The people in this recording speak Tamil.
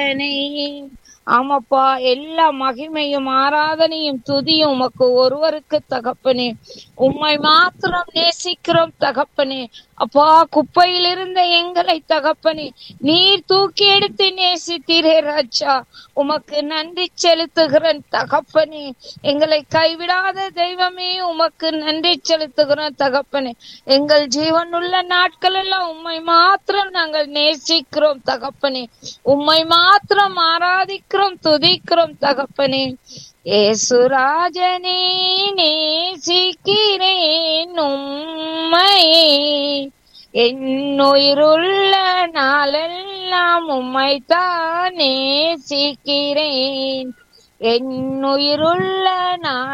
ஆமாப்பா எல்லா மகிமையும் ஆராதனையும் துதியும் உமக்கு ஒருவருக்கு தகப்பனே உம்மை மாத்திரம் நேசிக்கிறோம் தகப்பனே அப்பா குப்பையில் இருந்த எங்களை தகப்பனே நீர் தூக்கி எடுத்து நேசித்தீரே ராஜா உமக்கு நன்றி செலுத்துகிறேன் தகப்பனே எங்களை கைவிடாத தெய்வமே உமக்கு நன்றி செலுத்துகிறோம் தகப்பனே எங்கள் ஜீவனுள்ள நாட்கள் எல்லாம் உம்மை மாத்திரம் நாங்கள் நேசிக்கிறோம் தகப்பனே உம்மை மாத்திரம் ஆராதிக்கிறோம் துதிக்கிறோம் தகப்பனே ஏசுராஜனே நேசிக்கிறேன் உம்மையே என்னுயிருள்ள நாளெல்லாம் உம்மைத்தான் நேசிக்கிறேன் என்னுயிருள்ள நாள்